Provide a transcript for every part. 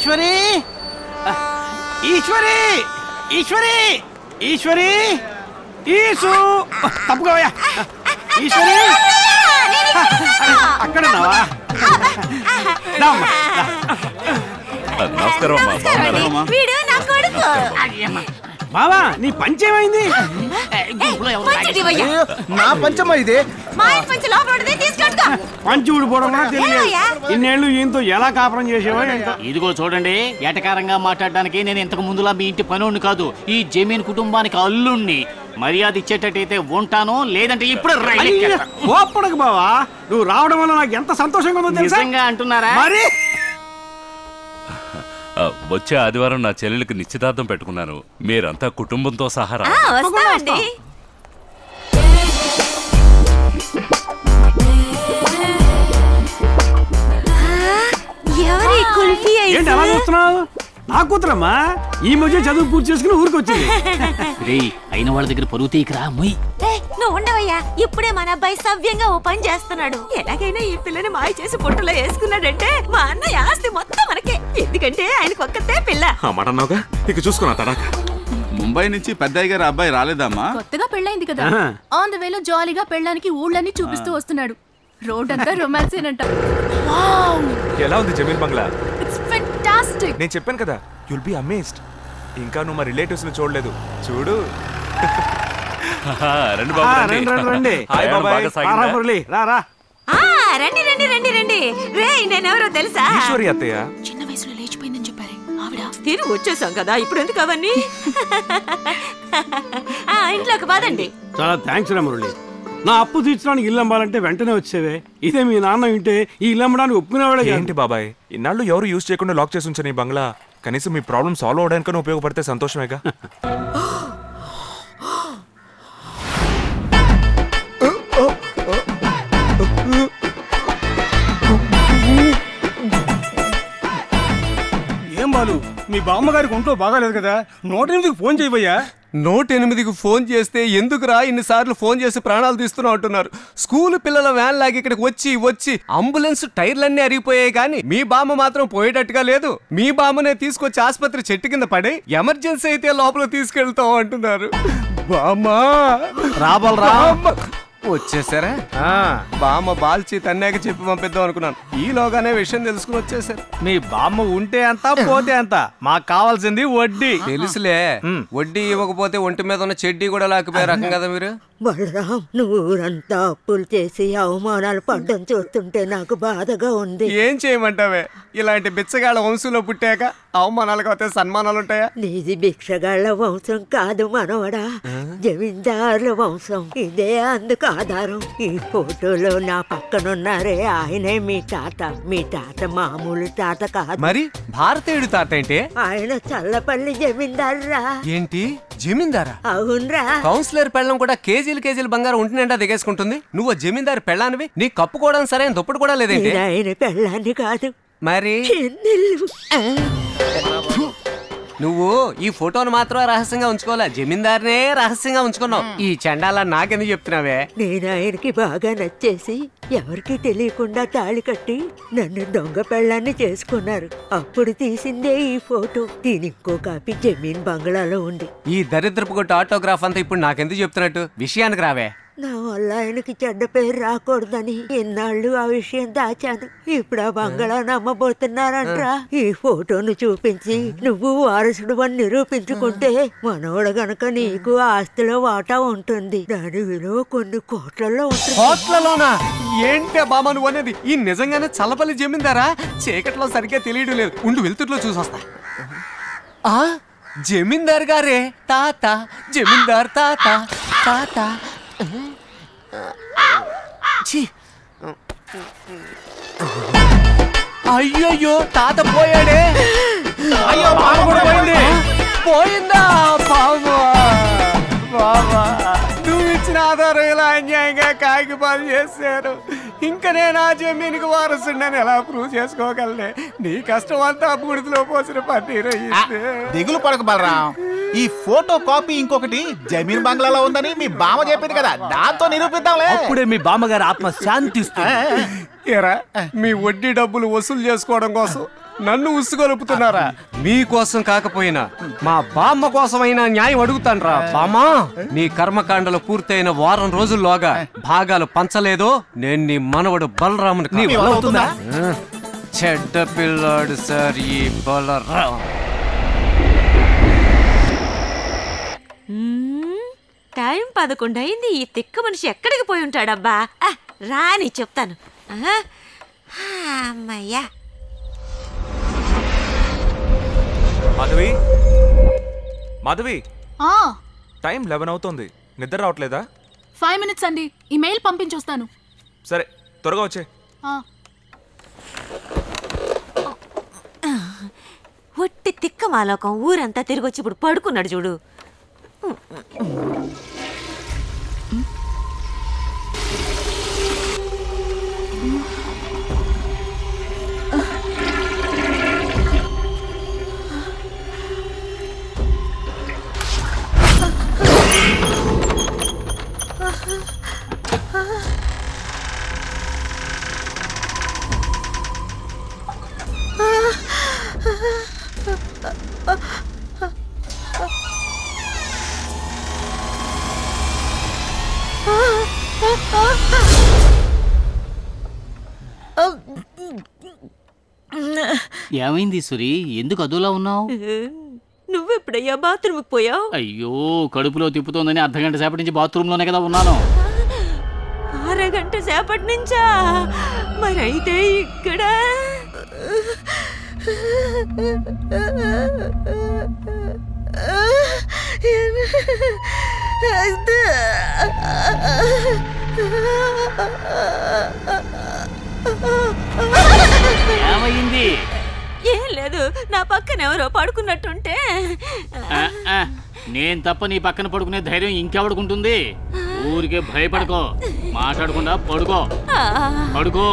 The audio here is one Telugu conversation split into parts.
ఈశ్వరి ఈశ్వరి ఈశ్వరి ఈశ్వరి ఈసు తప్పుకోవయ్యా ఈశ్వరి అక్కడ ఉన్నావా దా అమ్మా, దా. నమస్కారం అమ్మా బాగున్నారా వీడు నా కొడుకు బావా నీ పంచేమైంది పంచడివయ్యా. నా పంచమ్మ ఇదే మా ఆయన పంచి లోపల ఉండదే తీసుకెట్టుకో పంచి ఊడిపోవడం కూడా తెలియదు ఏమయ్యా? ఇన్నేళ్ళు ఈయనతో ఎలా కాపురం చేసేవో ఏంటో ఇదిగో చూడండి ఎటకారంగా మాట్లాడడానికి నేను ఇంతకు ముందులా మీ ఇంటి పనుండి కాదు ఈ జమీన్ కుటుంబానికి అల్లుణ్ణి మర్యాద ఇచ్చేటట్టయితే ఉంటాను లేదంటే ఇప్పుడు రైలు ఎక్కేస్తా. కోప్పడకు బావా నువ్వు రావడం వల్ల నాకు ఎంత సంతోషంగా ఉందో తెలుసా నిజంగా అంటున్నారా మరి ఆ, వచ్చే ఆదివారం నా చెల్లెలికి నిశ్చితార్థం పెట్టుకున్నాను మీరంతా కుటుంబంతో సహా రా. ఆ, వస్తామండి ఆ, ఎవరి కుల్ఫీ ఏంటి అలా చూస్తున్నావు నా కూతురమ్మా ఈ మధ్య చదువు పూర్తి చేసుకుని ఊరికి వచ్చింది రేయ్ అయిన వాళ్ళ దగ్గర పరువు తీయకురా మొయ్ నువ్వు ఉండవయ్యా ఇప్పుడే మన అబ్బాయి సవ్యంగా ఓ పని చేస్తున్నాడు ఎలాగైనా ఈ పిల్లని మాయ చేసి పొట్టులో వేసుకున్నాడంటే మా అన్నయ్య ఆస్తి మొత్తం మనకే ఎందుకంటే ఆయనకు ఒక్కతే పిల్ల ఆ మాట అన్నావుగా ఇక చూసుకున్నా తడాక ముంబై నుంచి పెద్దయ్య గారి అబ్బాయి రాలేదమ్మా కొత్తగా పెళ్ళైంది కదా ఆహా. ఆన్ ద వేలో జాలీగా పెళ్ళానికి ఊళ్ళన్నీ చూపిస్తూ వస్తున్నాడు రోడ్ అంతా రొమాన్సేనంట ఎలా ఉంది జమీన్ బంగ్లా ఇట్స్ ఫెంటాస్టిక్ నేను చెప్పాను కదా యుల్ బి అమేజ్డ్ ఇంకా నువ్వు మా రిలేటివ్స్ ని చూడలేదు చూడు ఆహా, రండి ఆ, బాబు రండి రండి రండి హాయ్ ప్రయాణం బాబాయ్. బాగా రా, సాగిందా? రా మురళి రా రా ఆ రండి రండి రండి రండి రే నేనెవరో తెలుసా ఈశ్వరి అత్తయ్య చిన్న వయసులో లేచిపోయిందని చెప్పారే ఆవిడ తిరిగి వచ్చేసాం కదా ఇప్పుడు ఎందుకు అవన్నీ ఆ, ఇంట్లోకి పదండి చాలా థ్యాంక్స్ రా మురళి నా అప్పు తీర్చడానికి ఇల్లు అమ్మాలంటే వెంటనే వచ్చేవే ఇదే మీ నాన్న వింటే ఈ ఇల్లు అమ్మడానికి ఒప్పుకునేవాడే కాదు. ఏంటి బాబాయ్ ఇన్నాళ్ళు ఎవరు యూజ్ చేయకుండా లాక్ చేసి ఉంచాను ఈ బంగ్లా కనీసం మీ ప్రాబ్లం సాల్వ్ అవడానికైనా ఉపయోగపడితే సంతోషమేగా ఏం బాలు మీ బామ్మగారికి ఒంట్లో బాగాలేదు కదా నూట ఎనిమిదికి ఫోన్ చేయబోయా నూట ఎనిమిదికి ఫోన్ చేస్తే ఎందుకురా ఇన్నిసార్లు ఫోన్ చేసి ప్రాణాలు తీస్తున్నావు అంటున్నారు స్కూల్ పిల్లల వ్యాన్ లాగి ఇక్కడికి వచ్చి వచ్చి అంబులెన్స్ టైర్లన్నీ అరిగిపోయాయి కానీ మీ బామ్మ మాత్రం పోయేటట్టుగా లేదు మీ బామ్మనే తీసుకొచ్చి ఆసుపత్రి చెట్టు కింద పడి ఎమర్జెన్సీ అయితే లోపల తీసుకెళ్తాం అంటున్నారు బామ్మా రాబల్ రా వచ్చేసారా బామ్మ బాల్చి తన్నాక చెప్పి పంపిద్దాం అనుకున్నాను ఈలోగానే విషయం తెలుసుకుని వచ్చేసారు మీ బామ్మ ఉంటే అంత పోతే అంత మాకు కావాల్సింది వడ్డీ తెలుసులే వడ్డీ ఇవ్వకపోతే ఒంటి మీద ఉన్న చెడ్డీ కూడా లేకపోయే రకం కదా మీరు బలరాం నువ్వు ఊరంతా అప్పులు చేసి అవమానాలు పడ్డం చూస్తుంటే నాకు బాధగా ఉంది ఏం చేయమంటావే ఇలాంటి బిచ్చగాళ్ళ వంశంలో పుట్టాక అవమానాలు కాకపోతే సన్మానాలు ఉంటాయా నీది భిక్షగాళ్ళ వంశం కాదు మనవడా జమీందారుల వంశం ఇదే అందుకు ఆధారం ఈ ఫోటోలో నా పక్కనున్నారే ఆయనే మీ తాత మీ తాత మామూలు తాత కాదు మరి భారతీయుడు తాత ఏంటి ఆయన చల్లపల్లి జమీందారురా ఏంటి జమీందారా అవునరా కౌన్సిలర్ పెళ్ళం కూడా కేజీలు కేజీలు బంగారం ఒంటి నిండా దిగేసుకుంటుంది నువ్వు జమీందారు పెళ్ళానివి నీ కప్పుకోవడం సరైన దుప్పటి కూడా లేదేంటి నేను ఆయన పెళ్ళాన్ని కాదు మరి చెన్నెల్లు నువ్వు ఈ ఫోటోను మాత్రం రహస్యంగా ఉంచుకోవాలా జమీందారునే రహస్యంగా ఉంచుకున్నావు ఈ చండాల నాకెందుకు చెప్తున్నావే నేను ఆయనకి బాగా నచ్చేసి ఎవరికి తెలియకుండా తాళి కట్టి నన్ను దొంగ పెళ్ళాన్ని చేసుకున్నారు అప్పుడు తీసిందే ఈ ఫోటో దీని ఇంకో కాపీ జమీన్ బంగ్లాలో ఉంది ఈ దరిద్రపు కొట్టు ఆటోగ్రాఫ్ అంతా ఇప్పుడు నాకెందుకు చెప్తున్నట్టు విషయానికి రావే నా వల్ల ఆయనకి చెడ్డ పేరు రాకూడదని ఇన్నాళ్ళు ఆ విషయం దాచాను ఇప్పుడు ఆ బంగ్లా నమ్మబోతున్నారంట్రా ఈ ఫోటోను చూపించి నువ్వు వారసుడు అని నిరూపించుకుంటే మనోడు గనక నీకు ఆ ఆస్తిలో వాటా ఉంటుంది దాని విలువ కొన్ని కోట్లలో ఉంటుంది కోట్లలోనా ఏంటే బామ్మ నువ్వు అనేది ఈ నిజంగానే చల్లపల్లి జమీందారా చీకట్లో సరిగ్గా తెలియడం లేదు ఉండు వెలుతుట్లో చూసొస్తా ఆ జమీందార్ గారే తాత జమీందార్ తాత తాత ఛీ. అయ్యయ్యో తాత పోయాడే అయ్యో పాము కూడా పోయింది పోయిందా పాము బాబా నువ్వు ఇచ్చిన ఆధారం ఇలా అన్యాయంగా కాకి పాలు చేశారు ఇంకా నేను ఆ జమీన్కి వారసుండని ఎలా ప్రూవ్ చేసుకోగలనే నీ కష్టం అంతా బూడిదలో పోసిన పన్నీరు అయ్యింది దిగులు పడక బలరాం ఈ ఫోటో కాపీ ఇంకొకటి జమీన్ బంగ్లాలో ఉందని మీ బావ చెప్పింది కదా దాంతో నిరూపిద్దాంలే అప్పుడే మీ బామ్మగారి ఆత్మ శాంతిస్తుంది ఏరా మీ వడ్డీ డబ్బులు వసూలు చేసుకోవడం కోసం నన్ను ఉసుగొలుపుతున్నారా మీకోసం కాకపోయినా మా బామ్మ కోసమైనా న్యాయం అడుగుతాన్రా బామ్మా నీ కర్మకాండలు పూర్తయిన వారం రోజుల్లోగా భాగాలు పంచలేదో నేను నీ మనవడు బలరాముని నీ వల్ల అవుతుందా? చెడ్డ పిల్లాడు సార్ ఈ బలరాం మ్మ్, టైం పదకొండు అయింది ఈ తిక్క మనిషి ఎక్కడికి పోయి ఉంటాడబ్బా ఆ, రాని చెప్తాను ఆ, అమ్మయ్యా మాధవి మాధవి ఆ టైం లెవెన్ అవుతుంది నిద్ర రావట్లేదా ఫైవ్ మినిట్స్ అండి ఈ మెయిల్ పంపించొస్తాను సరే త్వరగా వచ్చే ఆ, ఒట్టి తిక్క మాలోకం ఊరంతా తిరిగొచ్చి ఇప్పుడు పడుకున్నాడు చూడు ఏమైంది సురి ఎందుకు అదోలా ఉన్నావు నువ్వెప్పుడయ్యా బాత్రూమ్కి పోయావు అయ్యో కడుపులో తిప్పుతోందని అర్ధ గంట సేపటి నుంచి బాత్రూమ్ లోనే కదా ఉన్నాను అరగంట సేపటి నుంచా మరైతే ఇక్కడ ఏమైంది ఏం లేదు నా పక్కన ఎవరో పడుకున్నట్టుంటే ఆ, ఆ, నేను తప్ప నీ పక్కన పడుకునే ధైర్యం ఇంకెవడుకుంటుంది ఊరికే భయపడుకో మాట్లాడకుండా పడుకో పడుకో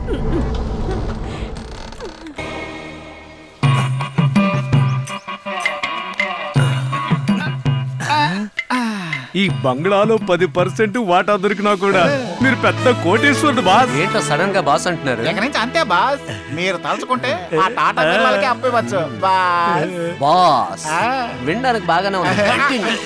ఈ బంగ్లాలో పది పర్సెంట్ వాటా దొరికినా కూడా మీరు పెద్ద కోటేశ్వరుడు బాస్ ఏంటో సడన్ గా బాస్ అంటున్నారు ఇక నుంచి అంతే బాస్ మీరు తలుచుకుంటే ఆ టాటా బిర్లాలకే అప్పివచ్చు బాస్ బాస్ ఆ. వినడానికి బాగానే ఉంది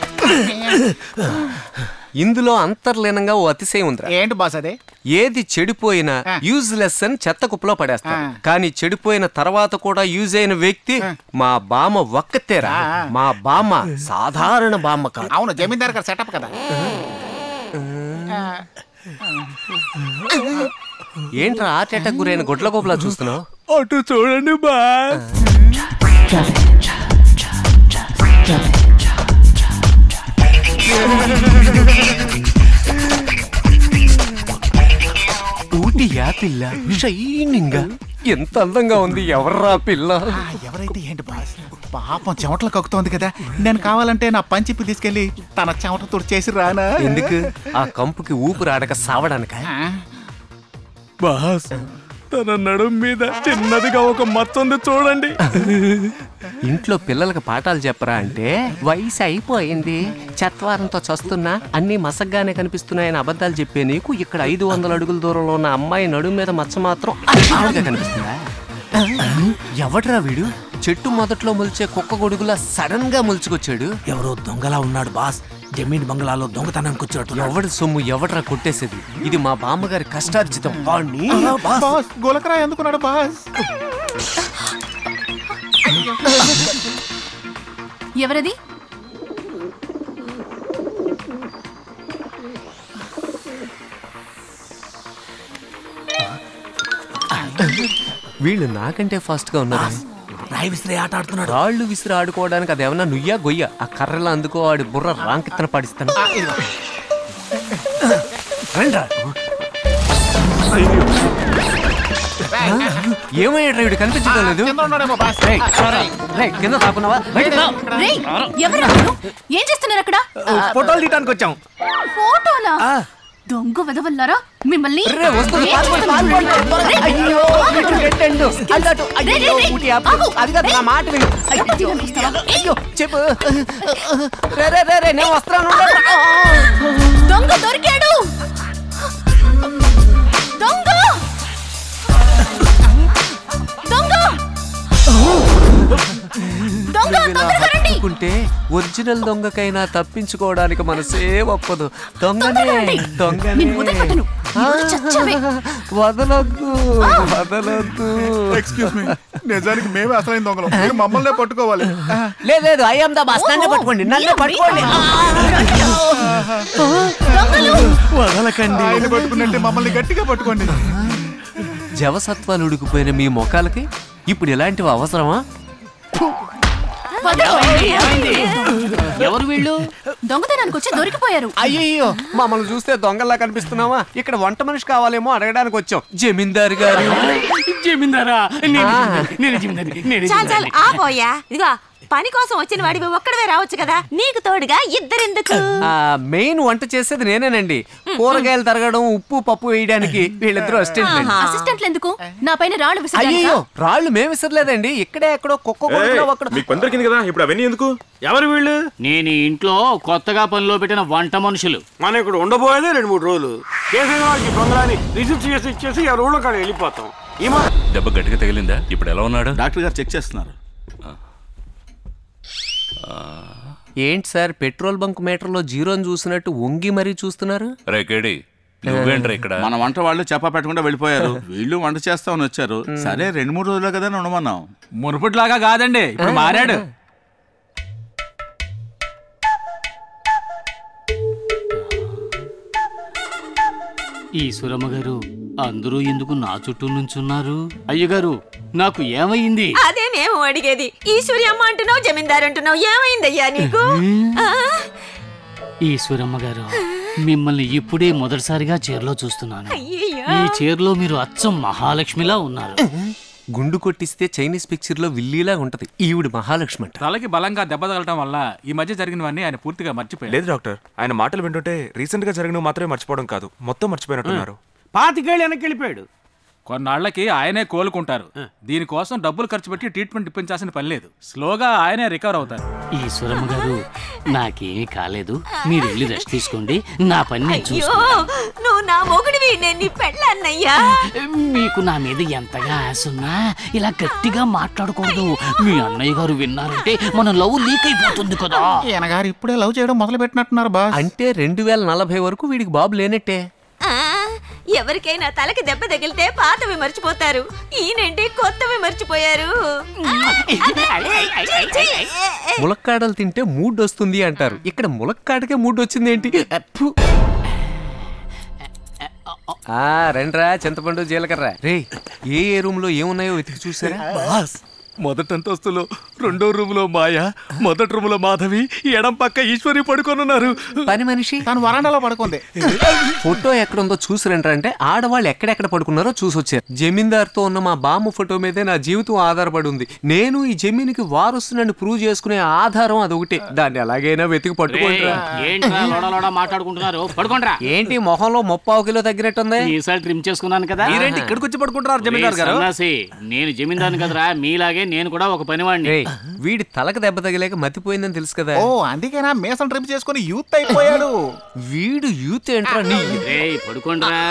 ఇందులో అంతర్లీనంగా ఓ అతిశయం ఉందిరా ఏంటి బాస్ అదే ఏది చెడిపోయినా యూజ్లెస్ అని చెత్త కుప్పలో పడేస్తారు కానీ చెడిపోయిన తర్వాత కూడా యూజ్ అయిన వ్యక్తి మా బామ్మ ఒక్కతేరా మా బామ్మ సాధారణ బామ్మ కాదు అవును జమీందార్ గారు సెటప్ కదా ఏంట్రా హార్ట్ అటాక్ గురైన గొడ్ల గోపులా చూస్తున్నావు అటు చూడండి బాస్ ఊటి యాపిల్ల షైనింగ్ ఎంత అందంగా ఉంది ఎవర్రా పిల్ల ఆ, ఎవరైతే ఏంటి బాస్ పాపం చెమటలు కక్కుతోంది కదా నేను కావాలంటే నా పంచిప్పి తీసుకెళ్లి తన చెమటతో చేసి రానా ఎందుకు ఆ కంపుకి ఊపిరి ఆడక సావడానిక బాస్ తన నడుం మీద చిన్నదిగా ఒక మచ్చ ఉంది చూడండి ఇంట్లో పిల్లలకు పాఠాలు చెప్పరా అంటే వయసు అయిపోయింది చత్వారంతో చస్తున్నా అన్ని మసగ్గానే కనిపిస్తున్నాయని అబద్ధాలు చెప్పే నీకు ఇక్కడ ఐదు వందల అడుగుల దూరంలో ఉన్న అమ్మాయి నడుం మీద మచ్చ మాత్రం అల్లాడుగా కనిపిస్తుందా ఎవడ్రా వీడు చెట్టు మొదట్లో మొలిచే కుక్క గొడుగులా సడన్ గా మొలుచుకొచ్చాడు ఎవరో దొంగలా ఉన్నాడు బాస్ జమీన్ బంగ్లాలో దొంగతనానికి వచ్చినట్టు ఎవడి సొమ్ము ఎవడ్రా కొట్టేసేది ఇది మా బామ్మగారి కష్టార్జితం వాణ్ణి బాస్ గులకరా ఎందుకున్నాడు బాస్ ఎవరది వీళ్ళు నాకంటే ఫాస్ట్ గా ఉన్నారు రాయి విసిరి ఆట ఆడుతున్నాడు రాళ్ళు విసిరి ఆడుకోవడానికి అదేమన్నా నుయ్యా గొయ్య ఆ కర్రలు అందుకో ఆడి బుర్ర రాంకిత్తన పడిస్తాను రండ్రా. ఏమయ్యాడు వీడు కనిపించడం లేదు కింద ఉన్నాడేమో బాస్ రేయ్, రేయ్, రేయ్, కింద తాకున్నావా బయటికి రా. రేయ్ ఎవరు మీరు? ఏం చేస్తున్నారు అక్కడ ఫోటోలు తీయడానికి వచ్చాం ఫోటోలా దొంగ వెదవల్లారా మిమ్మల్ని రే, వస్తుంది, ఏం పారిపోండి, చేస్తున్నారు? పారిపోండి. రేయ్, అయ్యో, ఆగండి. పెట్టండు. అల్లటు, రేయ్, అయ్యో, రేయ్, ఊటి ఆపు. ఆగు. అది కాదు, నా మాట విను. దొంగ తీగలు తీస్తావా? అయ్యో చెప్పు రే రే రే రే నేను వస్తున్నాను దొంగ దొరికాడు దొంగ దొంగ అనుకుంటే ఒరిజినల్ దొంగకైనా తప్పించుకోవడానికి మనసే ఒప్పదు దొంగనే దొంగనే నిన్ను వదిలిపెట్టను. ఆ, ఈరోజు చచ్చావే. వదలొద్దు వదలొద్దు ఎక్స్క్యూజ్ మీ నిజానికి మేమే అసలైన దొంగలం మీరు మమ్మల్నే పట్టుకోవాలి లేదు లేదు ఐఎమ్ ద బాస్ నన్ను పట్టుకోండి నన్ను పట్టుకోండి వదలకండి ఆయన పట్టుకున్నట్టే మమ్మల్ని గట్టిగా పట్టుకోండి జవసత్వాలు ఉడికిపోయిన మీ మొఖాలకి ఇప్పుడు ఇలాంటివి అవసరమా ఏమైంది? ఏమైంది? ఎవరు వీళ్ళు దొంగతనానికి వచ్చి దొరికిపోయారు అయ్యయ్యో మమ్మల్ని చూస్తే దొంగల్లా కనిపిస్తున్నావా ఇక్కడ వంట మనిషి కావాలేమో అడగడానికి వచ్చాం జమీందారు గారు జమీందారా ఆ. నేను జమీందారి నేను చాలు చాలు ఆపోయా ఇదిగో పని కోసం వచ్చిన వాడివి ఒక్కడవే రావచ్చు కదా నీకు తోడుగా ఇద్దరెందుకు ఆ, మెయిన్ వంట చేసేది నేనేనండి కూరగాయలు తరగడం ఉప్పు పప్పు వేయడానికి వీళ్ళిద్దరూ అసిస్టెంట్ అసిస్టెంట్లు ఎందుకు నా పైన రాళ్ళు విసిరాలిగా? అయ్యో రాళ్ళు మేము విసరలేదండి ఇక్కడే ఎక్కడో కుక్క కొడుకులో ఒక్కడు మీకు పని దొరికింది కదా ఇప్పుడు అవన్నీ ఎందుకు ఎవరు వీళ్ళు నేను ఈ ఇంట్లో కొత్తగా పనిలో పెట్టిన వంట మనుషులు మనం ఇక్కడ ఉండబోయేదే రెండు మూడు రోజులు కేసీఆర్ వాళ్ళకి బంగ్లాని రిజిస్టర్ చేసి ఇచ్చేసి ఎవరి ఊళ్ళో కాడ వెళ్ళిపోతాం ఈ మా దెబ్బ గట్టిగా తగిలిందా ఇప్పుడు ఎలా ఉన్నాడు డాక్టర్ గారు చెక్ చేస్తున్నారు ఏంటి సార్ పెట్రోల్ బంక్ మీటర్లో జీరోని చూసినట్టు వంగి మరీ చూస్తున్నారు రే కేడి నువ్వేంట్రా ఇక్కడ మన వంట వాళ్ళు చెప్ప పెట్టకుండా వెళ్ళిపోయారు వీళ్ళు వంట చేస్తామని వచ్చారు సరే రెండు మూడు రోజులు కదా ఉండమన్నాం మునుపటిలాగా కాదండి ఇప్పుడు మారాడు ఈశ్వరమ్మ గారు అందరూ ఎందుకు నా చుట్టూ నుంచున్నారు అయ్యగారు నాకు ఏమైంది అదే మేము అడిగేది ఈశ్వరి అమ్మ అంటున్నావు జమీందారు అంటున్నావు ఏమైందయ్యా నీకు ఆ? ఈశ్వరమ్మ గారు మిమ్మల్ని ఇప్పుడే మొదటిసారిగా చీరలో చూస్తున్నాను అయ్యయ్యో. ఈ చీరలో మీరు అచ్చం మహాలక్ష్మిలా ఉన్నారు గుండు కొట్టిస్తే చైనీస్ పిక్చర్ లో విల్లీలా ఉంటది ఈవిడ మహాలక్ష్మి అంట తలకి బలంగా దెబ్బ తగలటం వల్ల ఈ మధ్య జరిగినవన్నీ ఆయన పూర్తిగా మర్చిపోయారు లేదు డాక్టర్ ఆయన మాటలు వింటుంటే రీసెంట్ గా జరిగినవి మాత్రమే మర్చిపోవడం కాదు మొత్తం మర్చిపోయినట్టున్నారు పాతికేళ్ళు వెనక్కి వెళ్ళిపోయాడు కొన్నాళ్లకి ఆయనే కోలుకుంటారు దీనికోసం డబ్బులు ఖర్చు పెట్టి ట్రీట్మెంట్ ఇప్పించాల్సిన పని లేదు స్లోగా ఆయనే రికవర్ అవుతారు ఈశ్వరమ్మ గారు నాకేమీ కాలేదు మీరు వెళ్ళి రెస్ట్ తీసుకోండి నా పని నేను అయ్యో చూసుకుంటాను నువ్వు నా మొగుడివి నేను నీ పెళ్ళన్నయ్యా మీకు నా మీద ఎంతగా ఆశున్నా ఇలా గట్టిగా మాట్లాడకూడదు మీ అన్నయ్య గారు విన్నారంటే మన లవ్ లీక్ అయిపోతుంది కదా ఈయన గారు ఇప్పుడే లవ్ చేయడం మొదలు పెట్టినట్టున్నారు బా అంటే రెండు వేల నలభై వరకు వీడికి బాబు లేనట్టే ఆ, ఎవరికైనా తలకి దెబ్బ తగిలితే పాతవి మర్చిపోతారు ఈయనంటే కొత్తవి మర్చిపోయారు ములక్కాడలు తింటే మూడ్ వస్తుంది అంటారు ఇక్కడ ములక్కాడకే మూడ్ వచ్చింది ఏంటి అప్పు. ఆ రండ్రా చింతపండు జీలకర్ర రే ఏ ఏ రూమ్ లో ఏమున్నాయో వెతికి చూసారా బాస్ మొదటి అంతస్తులో రెండో రూమ్ లో మాయ మొదటి రూమ్ లో మాధవి ఎడం పక్క ఈశ్వరి పడుకొనున్నారు పని మనిషి తను వరండాలో పడుకుంది ఫోటో ఎక్కడుందో చూసి రండి అంటే ఆడవాళ్ళు ఎక్కడెక్కడ పడుకున్నారో చూసి వచ్చారు జమీందార్తో ఉన్న మా బామ్మ ఫోటో మీదే నా జీవితం ఆధారపడి ఉంది నేను ఈ జమీన్కి వారసునని ప్రూవ్ చేసుకునే ఆధారం అదొకటే దాన్ని ఎలాగైనా వెతికి పట్టుకుంటారా ఏంట్రా లోడ లోడ మాట్లాడుకుంటున్నారు పడుకోండ్రా ఏంటి మొహంలో ముప్పావు కిలో తగ్గినట్టుంది ఈసారి ట్రిమ్ చేసుకున్నాను కదా మీరేంటి ఇక్కడికి వచ్చి పడుకుంటున్నారు జమీందార్ రే గారు సన్నాసి, నేను జమీందారుని కదరా మీలాగే నేను కూడా ఒక పనివాడిని రేయ్, వీడి తలకు దెబ్బ తగిలేక మతిపోయిందని తెలుసు కదా ఓ అందుకేనా మేసం ట్రిప్ చేసుకుని యూత్ అయిపోయాడు వీడు యూత్ ఏంట్రా నీ రేయ్ పడుకోండ్రా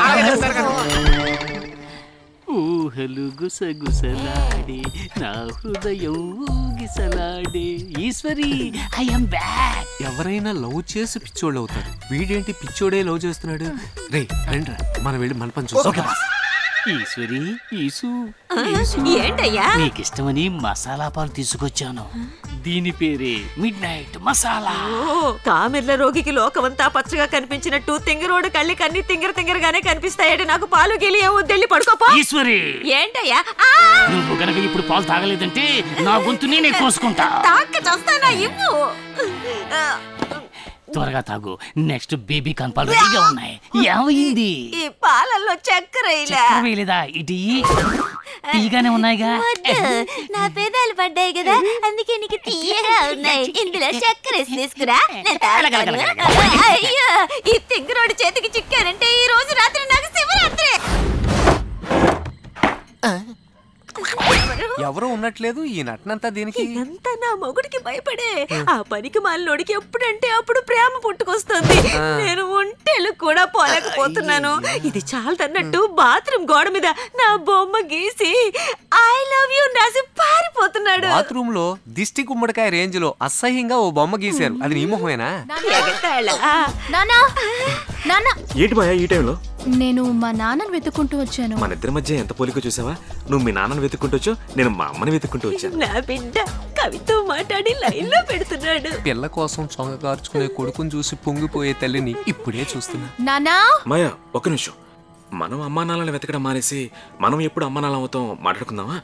ఊహలు గుసగుసలాడే నా హృదయం ఊగిసలాడే ఈశ్వరి ఐ యామ్ బ్యాక్ ఎవరైనా లవ్ చేసి పిచ్చోళ్ళు అవుతారు వీడేంటి పిచ్చోడే లవ్ చేస్తున్నాడు రే రండి మనం వెళ్ళి మన పని చూస్తాం ఈశ్వరి ఈసు ఆ, ఈసు. ఏంటయ్యా? నీకిష్టమని మసాలా పాలు తీసుకొచ్చాను దీని పేరే మిడ్ నైట్ మసాలా ఓ, కామెర్ల రోగికి లోకమంతా పచ్చగా కనిపించినట్టు తింగరోడు కళ్ళి కన్ని తింగర తింగరగానే కనిపిస్తాయట నాకు పాలు గిలి వద్దెళ్ళి పడుకోపో ఈశ్వరి ఏంటయ్యా ఆ, నువ్వు గనక ఇప్పుడు పాలు తాగలేదంటే నా గొంతు నేనే కోసుకుంటా తాక్క చస్తానా ఇవ్వు ఆ, త్వరగా తాగు నెక్స్ట్ బేబీ కన్పాలు రెడీగా ఉన్నాయి ఏమైంది ఈ పాలల్లో చక్కెర ఇలా చక్కెర వేయలేదా ఇటు ఇయ్యి. తీయగానే ఉన్నాయిగా వద్దు నా పేదాలు పడ్డాయి కదా అందుకే నీకు తీయగా ఉన్నాయి ఇందులో చక్కెర వేసి తీసుకురా నేను తాగుతాను. అయ్యో ఈ తింగరోడి చేతికి చిక్కారంటే ఈ రోజు రాత్రి నాకు శివరాత్రి ఎవరు? ఎవరో ఉన్నట్లేదు ఈ నటనంతా దీనికి ఇదంతా నా మొగుడికి భయపడే ఆ పనికి మాలినోడికి ఎప్పుడంటే అప్పుడు ప్రేమ పుట్టుకొస్తుంది ఆ. నేను ఒంటెలు కూడా పోలేకపోతున్నాను ఇది చాలదన్నట్టు బాత్రూమ్ గోడ మీద నా బొమ్మ గీసి ఐ లవ్ యూ రాసి పారిపోతున్నాడు బాత్రూమ్ లో దిష్టి గుమ్మడికాయ రేంజ్ లో అసహ్యంగా ఓ బొమ్మ గీశారు అది నీ మొహమేనా ఎగతాళా? నానా నానా ఏంటి మాయా ఈ టైంలో నేను మా నాన్నని వెతుక్కుంటూ వచ్చాను మన ఇద్దరి మధ్య ఎంత పోలిక చూసావా నువ్వు మీ నాన్నని వెతుక్కుంటూ వచ్చావు నేను మా అమ్మని వెతుక్కుంటూ వచ్చాను నా బిడ్డ కవితో మాట్లాడి లైన్ లో పెడుతున్నాడు పిల్ల కోసం సొంగ కార్చుకునే కొడుకుని చూసి పొంగిపోయే తల్లిని ఇప్పుడే చూస్తున్నా నానా మాయా ఒక నిమిషం మనం అమ్మా నాన్నని వెతకడం మానేసి మనం ఎప్పుడు అమ్మా నాన్న అవుతాం మాట్లాడుకుందామా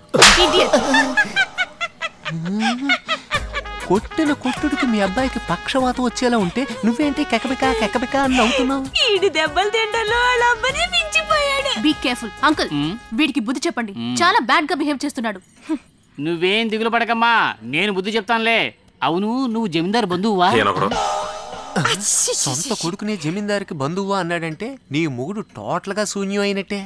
కొట్టిన కొట్టుడికి మీ అబ్బాయికి పక్షవాతం వచ్చేలా ఉంటే నువ్వేంటి కెకబిక కెకబిక అని నవ్వుతున్నావు ఈడి దెబ్బలు తింటలో వాళ్ళ అమ్మని మించిపోయాడు బీ కేర్ఫుల్ అంకుల్ వీడికి బుద్ధి చెప్పండి చాలా బ్యాడ్ గా బిహేవ్ చేస్తున్నాడు నువ్వేం దిగులు పడకమ్మా నేను బుద్ధి చెప్తానులే అవును నువ్వు జమీందారు బంధువువా సొంత కొడుకుని జమీందారికి బంధువు అన్నాడంటే నీ మొగుడు టోటల్ గా శూన్యం అయినట్టే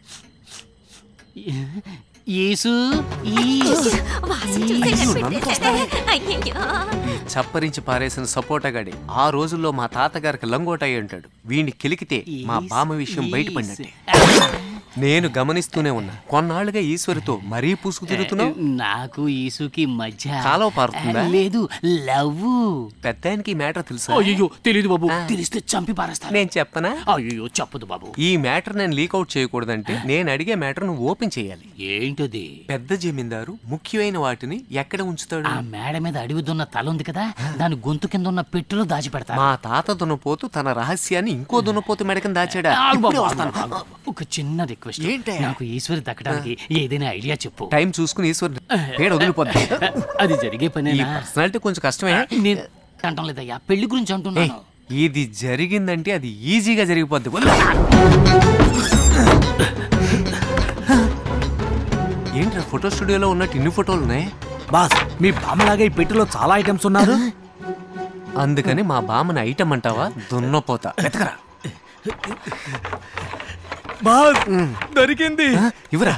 యేసు ఈస్. వాసన చూసి అయ్యో, కనిపెట్టేశాడే. అయ్యయ్యో. ఈ చప్పరించి పారేసిన సపోటాగాడి ఆ రోజుల్లో మా తాతగారికి లంగోట అయి ఉంటాడు వీడిని కెలికితే మా బామ విషయం బయటపడినట్టే నేను గమనిస్తూనే ఉన్నా కొన్నాళ్ళుగా ఈశ్వరితో మరీ పూసుకు తిరుగుతున్నావు నాకు ఈసుకి మధ్య కాలువ పారుతుందా? లేదు లవ్ పెద్దానికి ఈ మ్యాటర్ తెలుసా అయ్యో తెలియదు బాబు తెలిస్తే చంపి పారేస్తా నేను చెప్పనా అయ్యో చెప్పదు బాబు ఈ మ్యాటర్ నేను లీక్ అవుట్ చేయకూడదంటే నేను అడిగే మ్యాటర్ నువ్వు ఓపెన్ చేయాలి ఏంటది పెద్ద జమీందారు ముఖ్యమైన వాటిని ఎక్కడ ఉంచుతాడు ఆ మేడ మీద అడివి దున్న తల ఉంది కదా దాని గొంతు కింద ఉన్న పెట్టెలో దాచిపెడతా మా తాత దున్నపోతు తన రహస్యాన్ని ఇంకో దున్నపోతు మెడకం దాచాడా ఆగు బాబు, ఇప్పుడే ఆగు వస్తాను. బాబు, ఆగు. ఒక చిన్న రిక్వెస్ట్ ఏంటయ్యా? నాకు ఈశ్వరి దక్కడానికి ఏదైనా ఐడియా చెప్పు టైం చూసుకుని ఈశ్వర్ పేడ వదిలిపోద్ది అది జరిగే ఈ పనేనా పర్సనాలిటీ కొంచెం కష్టమే నేను అంటాం లేదయ్యా పెళ్లి గురించి ఏయ్, అంటున్నాను ఇది జరిగిందంటే అది ఈజీగా జరిగిపోద్ది వదిలు. ఏంట్రా ఫోటో స్టూడియోలో ఉన్నట్టు ఇన్ని ఫోటోలు ఉన్నాయి బాస్ మీ బామ్మలాగా ఈ పెట్టిలో చాలా ఐటమ్స్ ఉన్నారు అందుకని మా బామ్మని ఐటమ్ అంటావా దున్నపోతా వెతకరా బాస్ దొరికింది ఇవరా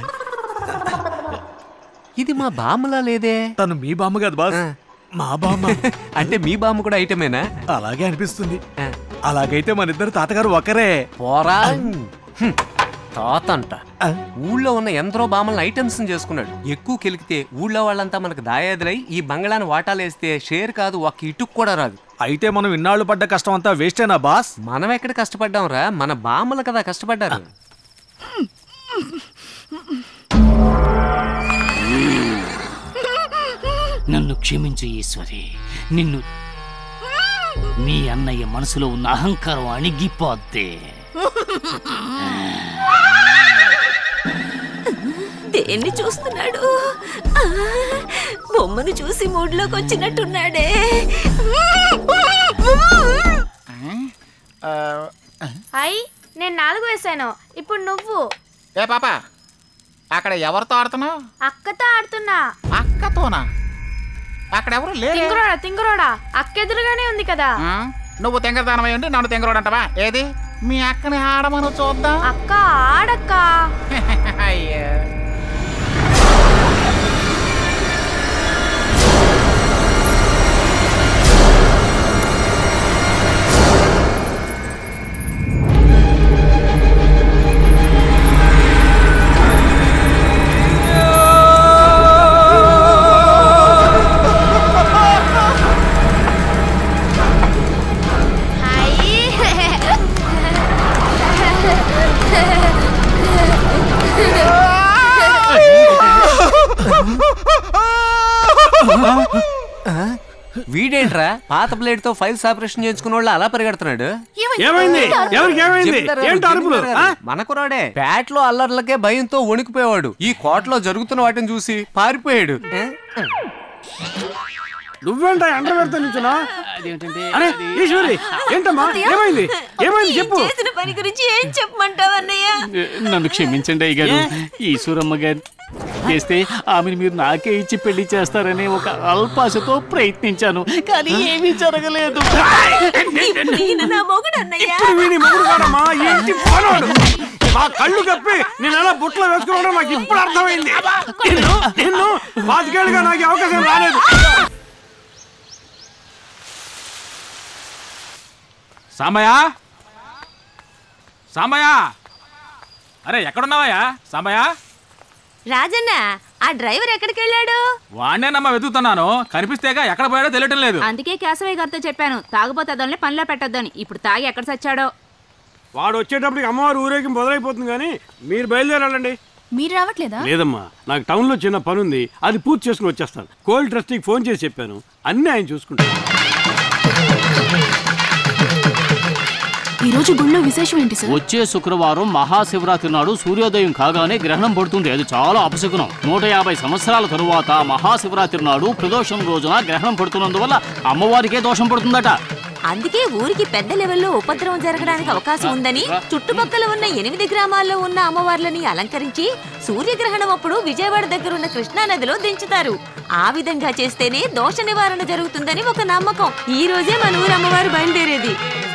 ఇది మా బామ్మలా లేదే తను మీ బామ్మ కాదు బాస్ మా బామ్మ అంటే మీ బామ్మ కూడా ఐటమేనా అలాగే అనిపిస్తుంది అలాగైతే మన ఇద్దరు తాతగారు ఒకరే పోరా హ్మ్. తాత అంట ఊళ్ళో ఉన్న ఎందరో బామ్మలను ఐటమ్స్ చేసుకున్నాడు ఎక్కువ కెలికితే ఊళ్ళో వాళ్ళంతా మనకు దాయాదులై ఈ బంగ్లాని వాటాలేస్తే షేర్ కాదు ఒక్క ఇటుకు కూడా రాదు అయితే మనం ఇన్నాళ్ళు పడ్డ కష్టం అంతా వేస్టేనా బాస్ మనం ఎక్కడ కష్టపడ్డాం రా మన బామ్మలు కదా కష్టపడ్డారు నన్ను క్షమించు ఈశ్వరి నిన్ను మీ అన్నయ్య మనసులో ఉన్న అహంకారం అణిగిపోద్ది దేన్ని చూస్తున్నాడు ఆ, బొమ్మను చూసి మూడ్లోకి వచ్చినట్టున్నాడే అయ్ నేను నాలుగు వేసాను ఇప్పుడు నువ్వు ఏ పాప అక్కడ ఎవరితో ఆడుతున్నావు అక్కతో ఆడుతున్నా అక్కతోనా అక్కడ ఎవరు లేరు తింగరోడా తింగరోడా అక్క ఎదురుగానే ఉంది కదా నువ్వు తెంగరదానమై ఉండి నన్ను తెంగరోడు అంటావా ఏది మీ అక్కని ఆడమను చూద్దాం అక్క ఆడక్క అయ్యో వీడేంట్రా పాత బ్లేడ్ తో ఫైల్స్ ఆపరేషన్ చేయించుకున్న వాళ్ళు అలా పరిగెడుతున్నాడు ఏమైంది? ఎవరికి ఏమైంది? చెప్తారా? ఏంటి అరుపులు? జమీందారు గారు, మన కురాడే ప్యాట్ లో అల్లర్లకే భయంతో వణికిపోయేవాడు ఈ కోటలో జరుగుతున్న వాటిని చూసి పారిపోయాడు నువ్వేంట ఎంటర్ పెడతా నిల్చున్నా అదేంటంటే అరే ఈశ్వరి ఏంటమ్మా ఏమైంది ఏమైంది చెప్పు చేసిన పని గురించి ఏం చెప్పమంటావు అన్నయ్య నన్ను క్షమించండి అయ్య గారు ఈశ్వరమ్మ గారు చేస్తే ఆమెను మీరు నాకే ఇచ్చి పెళ్లి చేస్తారనే ఒక అల్పాశతో ప్రయత్నించాను కానీ ఏమీ జరగలేదు ఇప్పుడు ఈయన నా మొగుడు అన్నయ్య ఇప్పుడు వీడి మొగుడు కాదమ్మా ఈ ఇంటి పోనోడు మా కళ్ళు కప్పి నేను ఎలా బుట్టలో వేసుకోవడం నాకు ఇప్పుడు అర్థమైంది నిన్ను నిన్ను పాతికేళ్ళుగా నాకు ఈ అవకాశం రాలేదు సాంబయ్య సాంబయ్య అరే ఎక్కడున్నావయ్యా సాంబయ్య రాజన్న ఆ డ్రైవర్ ఎక్కడికి వెళ్ళాడు వాడినేనమ్మా వెతుకుతున్నాను కనిపిస్తేగా ఎక్కడ పోయాడో తెలియటం లేదు అందుకే కేశవయ్య గారితో చెప్పాను తాగుపోతే అదొల్ని పనిలో పెట్టొద్దని ఇప్పుడు తాగి ఎక్కడ చచ్చాడో వాడు వచ్చేటప్పటికి అమ్మవారు ఊరేగింపు మొదలైపోతుంది కానీ మీరు బయలుదేరాలండి మీరు రావట్లేదా లేదమ్మా నాకు టౌన్లో చిన్న పని ఉంది అది పూర్తి చేసుకుని వచ్చేస్తాను కోల్డ్ ట్రస్టీకి ఫోన్ చేసి చెప్పాను అన్నీ ఆయన చూసుకుంటాను ఈ రోజు గుళ్ళో విశేషం ఏంటి సార్ వచ్చే శుక్రవారం మహాశివరాత్రి నాడు సూర్యోదయం కాగానే గ్రహణం పడుతుంది అది చాలా అపశకునం నూట యాభై సంవత్సరాల తరువాత మహాశివరాత్రి నాడు ప్రదోషం రోజున గ్రహణం పడుతున్నందువల్ల అమ్మవారికే దోషం పడుతుందట అందుకే ఊరికి పెద్ద లెవెల్లో ఉపద్రవం జరగడానికి అవకాశం ఉందని చుట్టుపక్కల ఉన్న ఎనిమిది గ్రామాల్లో ఉన్న అమ్మవార్లని అలంకరించి సూర్యగ్రహణం అప్పుడు విజయవాడ దగ్గర ఉన్న కృష్ణా నదిలో దించుతారు ఆ విధంగా చేస్తేనే దోష నివారణ జరుగుతుందని ఒక నమ్మకం ఈ రోజే మన ఊరు అమ్మవారు బయలుదేరేది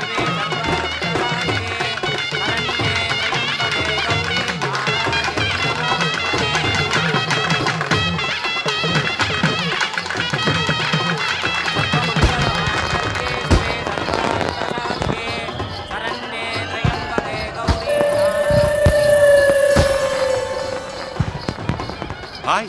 హాయ్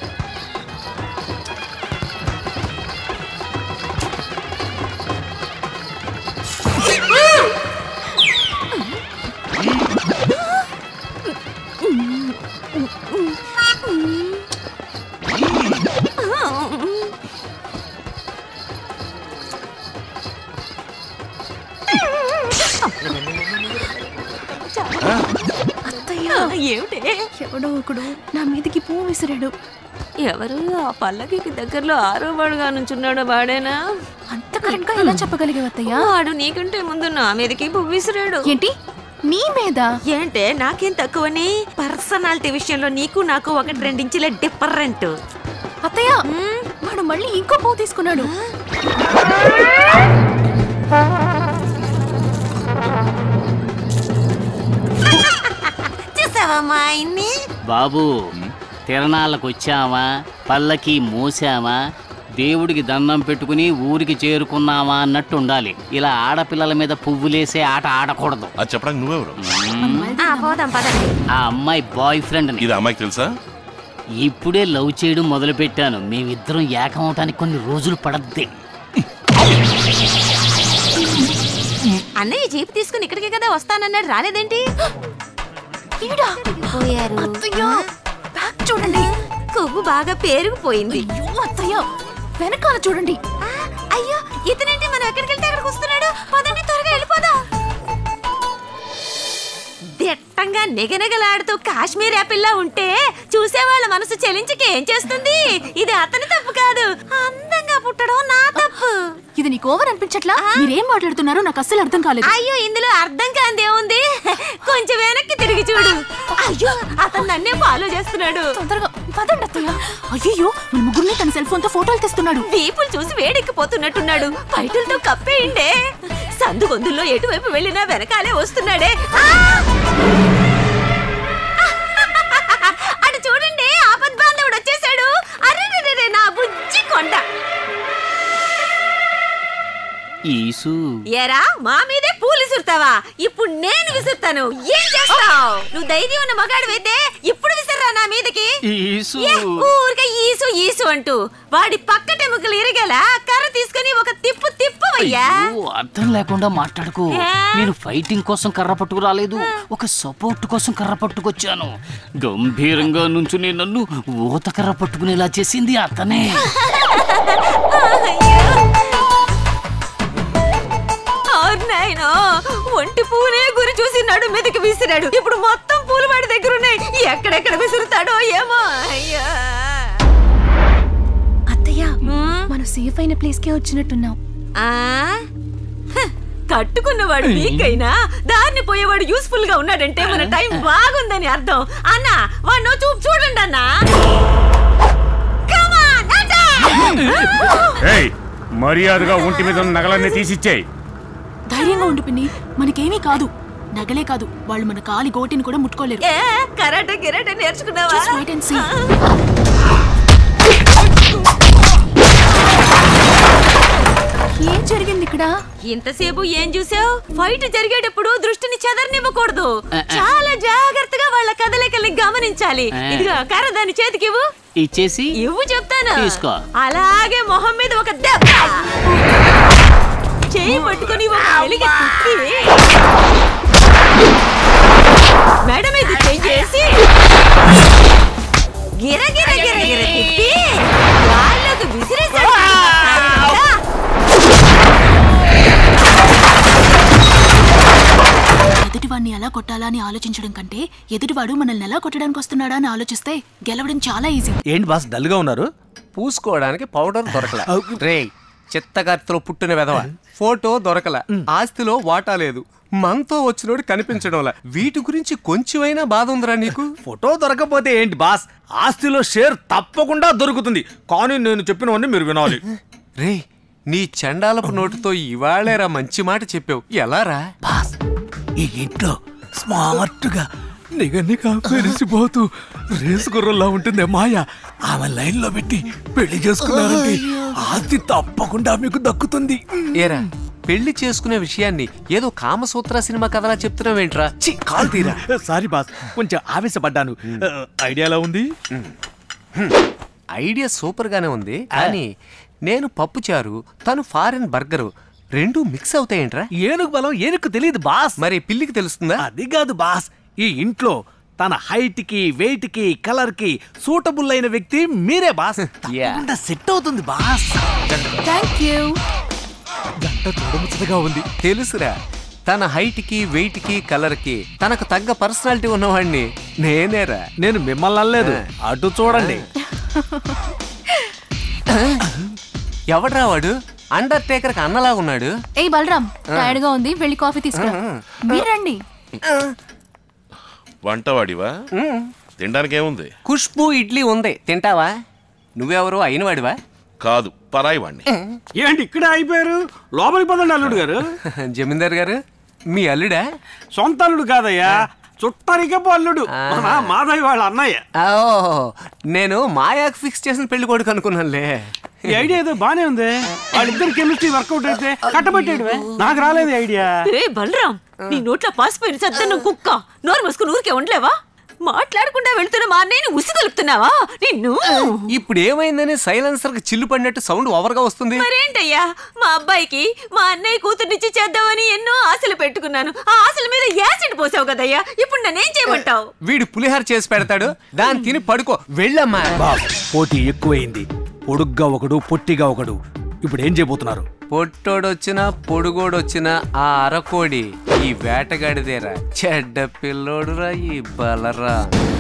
ఏమిటే ఎవడో ఒకడు నా మీదకి పువ్వు విసిరాడు ఎవరు ఆ పల్లకి దగ్గరలో ఆరో వాడుగా నుంచున్నాడు వాడేనా అంత కరెక్ట్ గా ఎలా చెప్పగలిగే అత్తయ్య వాడు నీకంటే ముందు నా మీదకి పువ్వు విసిరాడు ఏంటి నీ మీద ఏంటే నాకేం తక్కువని పర్సనాలిటీ విషయంలో నీకు నాకు ఒకటి రెండించుల డిఫరెంట్ అత్తయ్య వాడు మళ్ళీ ఇంకో పువ్వు తీసుకున్నాడు చూసావా మా ఆయన్ని బాబు తిరణాలకు వచ్చామా పల్లకి మోసామా దేవుడికి దండం పెట్టుకుని ఊరికి చేరుకున్నామా అన్నట్టు ఉండాలి ఇలా ఆడపిల్లల మీద పువ్వులేసే ఆట ఆడకూడదు అది చెప్పడానికి నువ్వెవరు ఆ, పోదాం పదండి ఆ అమ్మాయి బాయ్ ఫ్రెండ్ ఇది అమ్మాయికి తెలుసా ఇప్పుడే లవ్ చేయడం మొదలు పెట్టాను మేమిద్దరం ఏకమవటానికి కొన్ని రోజులు పడద్ది అన్నయ్య జీప్ తీసుకుని ఇక్కడికే కదా వస్తానన్నాడు రాలేదేంటి ఈడా పోయారు అత్తయ్య బ్యాక్ చూడండి కొవ్వు బాగా పేరుకుపోయింది అయ్యో అత్తయ్య వెనకాల చూడండి అయ్యో ఇతనేంటి మనం ఎక్కడికి వెళ్తే అక్కడికి వస్తున్నాడు పదండి త్వరగా వెళ్ళిపోదాం దిట్టంగా నిగనిగలాడుతూ కాశ్మీర్ యాపిల్లా ఉంటే చూసేవాళ్ళ మనసు చెలించకి ఏం చేస్తుంది ఇది అతని తప్పు కాదు అందంగా పుట్టడం నా తప్పు ఇది నీకు ఓవర్ అనిపించట్లా మీరేం మాట్లాడుతున్నారో నాకు అస్సలు అర్థం కాలేదు అయ్యో ఇందులో అర్థం కాంది ఏముంది కొంచెం వెనక్కి తిరిగి చూడు అయ్యో అతను నన్నే ఫాలో చేస్తున్నాడు తొందరగా పదండి అత్తయ్య అయ్యో మన ముగ్గురిని తన సెల్ ఫోన్ తో ఫోటోలు తెస్తున్నాడు వీపులు చూసి వేడెక్కిపోతున్నట్టున్నాడు పైటలతో కప్పేయండే సందు గొంతుల్లో ఎటువైపు వెళ్ళినా వెనకాలే వస్తున్నాడే ఆ! అటు చూడండి ఆపద్బాంధవుడు వచ్చేసాడు అరే నా బుజ్జి కొండ ఈసు ఏరా మా మీదే పూలు విసురుతావా ఇప్పుడు నేను విసురుతాను ఏం చేస్తావు నువ్వు ధైర్యం ఉన్న మగాడివైతే ఇప్పుడు విసిర్రా నా మీదకి ఈసు ఏ, ఊరికే ఈసు ఈసు అంటూ వాడి పక్కటెముకలు ఇరిగేలా కర్ర తీసుకొని ఒక తిప్పు తిప్పవయ్యా అయ్యో, అర్థం లేకుండా మాట్లాడుకో ఏ? నేను ఫైటింగ్ కోసం కర్ర పట్టుకు రాలేదు ఒక సపోర్ట్ కోసం కర్ర పట్టుకొచ్చాను గంభీరంగా నుంచుని నన్ను ఊత కర్ర పట్టుకునేలా చేసింది అతనే నాయనో ఒంటి పూనే గురి చూసి నడు మీదకి విసిరాడు ఇప్పుడు మొత్తం పూలు వాడి దగ్గర ఉన్నాయి ఎక్కడెక్కడ విసురుతాడో ఏమో అయ్యా అత్తయ్య మనం సేఫ్ అయిన ప్లేస్ కే వచ్చినట్టున్నాం ఆ? హ, కట్టుకున్నవాడు వీకైనా దాన్ని పోయేవాడు యూస్ఫుల్ గా ఉన్నాడంటే మన టైం బాగుందని అర్థం అన్న వాడు చూపు చూడండి అన్న Come on, attack! ఏయ్ మర్యాదగా ఒంటి మీద ఉన్న నగలన్నీ తీసిచ్చేయి ధైర్యంగా ఉండు పిన్ని మనకేమీ కాదు నగలే కాదు వాళ్ళు మన కాలి గోటిని కూడా ముట్టుకోలేరు ఏ కరాటే గిరాటే నేర్చుకున్నావా Just wait and see. ఏం జరిగింది ఇక్కడ ఇంతసేపు ఏం చూసావు ఫైట్ జరిగేటప్పుడు దృష్టిని చెదరనివ్వకూడదు చాలా జాగ్రత్తగా వాళ్ళ కదలికల్ని గమనించాలి ఆ. ఇదిగో కర్ర దాని చేతికివ్వు ఇచ్చేసి ఇవ్వు చెప్తాను తీసుకో. అలాగే మొహం మీద ఒక దెబ్బ చేయి పట్టుకొని ఒక వెలిగి తిప్పి మెడ మీద చేసి గిర గిర గిర గిర తిప్పి వాళ్ళకు విసిరేసాడు ఎదుటివాడిని ఎలా కొట్టాలా అని ఆలోచించడం కంటే ఎదుటివాడు మనల్ని ఎలా కొట్టడానికి వస్తున్నాడా అని ఆలోచిస్తే గెలవడం చాలా ఈజీ ఏంటి బాస్ డల్గా ఉన్నారు పూసుకోవడానికి పౌడర్ దొరకల రే చిత్తగారితో పుట్టిన వెధవ ఫోటో దొరకల ఆస్తిలో వాటా లేదు మనతో వచ్చినోడు కనిపించడంలా వీటి గురించి కొంచెమైనా బాధ ఉందిరా నీకు ఫోటో దొరకపోతే ఏంటి బాస్ ఆస్తిలో షేర్ తప్పకుండా దొరుకుతుంది కానీ నేను చెప్పినవన్నీ మీరు వినాలి రే నీ చండాలపు నోటుతో ఇవాళేరా మంచి మాట చెప్పావు ఎలారా బాస్ ఈ ఇంట్లో స్మార్ట్గా నిగనిగా మెరిసిపోతూ రేసు గుర్రంలా ఉంటుంది మాయ ఆమె లైన్లో పెట్టి పెళ్లి చేసుకున్నారంటే ఆస్తి తప్పకుండా మీకు దక్కుతుంది ఏరా పెళ్లి చేసుకునే విషయాన్ని ఏదో కామసూత్ర సినిమా కథలా చెప్తున్నావేంట్రా చి కాల్ తీరా సారీ బాస్ కొంచెం ఆవేశపడ్డాను ఐడియా ఎలా ఉంది ఐడియా సూపర్ గానే ఉంది కానీ నేను పప్పుచారు తను ఫారెన్ బర్గరు రెండు మిక్స్ అవుతాయేంట్రా ఏనుగు బలం ఏనుగు తెలియదు బాస్ మరి పిల్లికి తెలుస్తుందా అది కాదు బాస్ ఈ ఇంట్లో తన హైట్ కి వెయిట్ కి కలర్ కి సూటబుల్ అయిన వ్యక్తి మీరే బాస్ తప్పకుండా సెట్ అవుతుంది బాస్ థ్యాంక్ యూ గంట చూడముచ్చటగా ఉంది తెలుసురా తన హైట్ కి వెయిట్ కి కలర్ కి తనకు తగ్గ పర్సనాలిటీ ఉన్నవాడిని నేనేరా నేను మిమ్మల్ని అనలేదు అటు చూడండి ఎవడ్రా వాడు అండర్ టేకర్ కి అన్నలాగా ఉన్నాడు ఏ బలరాం టైర్డ్ గా ఉంది వెళ్ళి కాఫీ తీసుకురా మీరు రండి వంటవాడివా తినడానికి ఏముంది ఖుష్బు ఇడ్లీ ఉంది తింటావా నువ్వెవరు అయినవాడివా కాదు పరాయి వాడిని ఏంటి ఇక్కడే అయిపోయారు లోపలికి పదండి అల్లుడు గారు జమీందార్ గారు మీ అల్లుడా సొంత అల్లుడు కాదయ్యా చుట్టరికపు అల్లుడు మన మాధవి వాళ్ళ అన్నయ్య ఓ నేను మాయాకు ఫిక్స్ చేసిన పెళ్లి కొడుకు అనుకున్నానులే ఈ ఐడియా ఏదో బానే ఉంది వాళ్ళిద్దరు కెమిస్ట్రీ వర్కౌట్ అయితే కట్టబెట్టాడు నాకు రాలేదు ఈ ఐడియా రే బలరాం నీ నోట్లో పాసిపోయిన సద్దన్నం కుక్క నోరు మూసుకుని ఊరికే ఉండలేవా మాట్లాడకుండా వెళ్తున్న మా అన్నయ్యని ఉసిగొలుపుతున్నావా నిన్ను ఇప్పుడు ఏమైందని సైలెన్సర్ కి చిల్లు పడినట్టు సౌండ్ ఓవర్ గా వస్తుంది మరేంటయ్యా మా అబ్బాయికి మా అన్నయ్య కూతుర్నిచ్చి చేద్దామని ఎన్నో ఆశలు పెట్టుకున్నాను ఆ ఆశల మీద యాసిడ్ పోసావు కదయ్యా ఇప్పుడు నన్నేం చేయమంటావు వీడు పులిహార చేసి పెడతాడు దాన్ని తిని పడుకో వెళ్ళమ్మా బాస్ పోటీ ఎక్కువైంది పొడుగ్గా ఒకడు పొట్టిగా ఒకడు ఇప్పుడు ఏం చేయబోతున్నారు పొట్టోడొచ్చినా పొడుగోడొచ్చినా ఆ అరకోడి ఈ వేటగాడిదేరా చెడ్డ పిల్లోడురా ఈ బలరా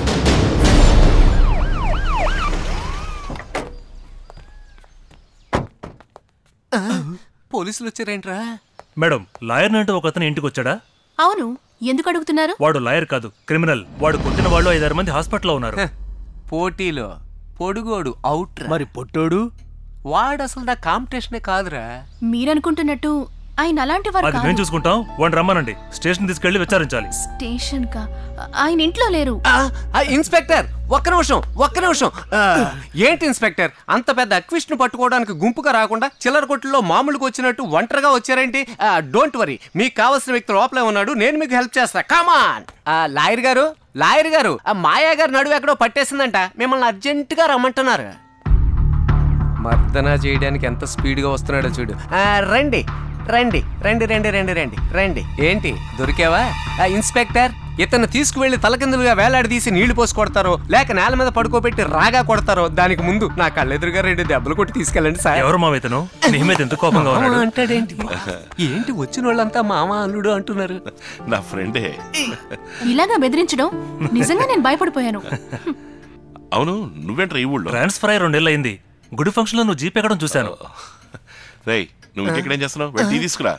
పోలీసులు వచ్చారేంట్రా మేడం లాయర్ అంటే ఒక అతను ఇంటికి వచ్చాడా అవును ఎందుకు అడుగుతున్నారు వాడు లాయర్ కాదు క్రిమినల్ వాడు కొట్టిన వాళ్ళు ఐదారు మంది హాస్పిటల్లో ఉన్నారు పోటీలో పొడుగోడు అవుట్ మరి పొట్టోడు వాడు అసలు నా కాంపిటీషనే కాదురా మీరనుకుంటున్నట్టు ఆయన అలాంటి వారు అది మేము కాదు చూసుకుంటాం వాడిని రమ్మనండి స్టేషన్ తీసుకెళ్లి విచారించాలి స్టేషన్ కా ఆయన ఇంట్లో లేరు ఆ, ఇన్స్పెక్టర్ ఒక్క నిమిషం ఒక్క నిమిషం ఆ, ఏంటి ఇన్స్పెక్టర్ అంత పెద్ద అక్విస్ట్ పట్టుకోవడానికి గుంపుగా రాకుండా చిల్లర కొట్టులో మామూలుగా వచ్చినట్టు ఒంటరిగా వచ్చారేంటి డోంట్ వరీ మీకు కావాల్సిన వ్యక్తి లోపలే ఉన్నాడు నేను మీకు హెల్ప్ చేస్తా కమాన్ లాయర్ గారు లాయర్ గారు ఆ మాయా గారు నడువు ఎక్కడో పట్టేసిందంట మిమ్మల్ని అర్జెంటుగా రమ్మంటున్నారు మర్దన చేయడానికి ఎంత స్పీడ్గా వస్తున్నాడో చూడు ఆ, రండి రండి రండి రండి రండి రండి రండి ఏంటి దొరికావా ఆ, ఇన్స్పెక్టర్ ఇతను తీసుకువెళ్లి తలకిందులుగా వేలాడదీసి నీళ్లు పోసి కొడతారో లేక నేల మీద పడుకోబెట్టి రాగా కొడతారో దానికి ముందు నా కళ్ళెదురుగా రెండు దెబ్బలు కొట్టి తీసుకెళ్ళండి సార్ ఎవరు మా ఇతను నీ మీద ఎంత కోపంగా మామ ఉన్నాడు అంటాడేంటి ఏంటి వచ్చిన వాళ్ళంతా మామ అల్లుడు అంటున్నారు నా ఫ్రెండే ఇలాగా బెదిరించడం నిజంగా నేను భయపడిపోయాను అవును నువ్వేంట్రా ఈ ఊళ్ళో ట్రాన్స్ఫర్ అయ్యి రెండేళ్ళు అయింది గుడి ఫంక్షన్ లో నువ్వు జీప్ ఎక్కడం చూశాను రేయ్ నువ్వు ఇంకెక్కడేం చేస్తున్నావు వెళ్ళి టీ తీసుకురా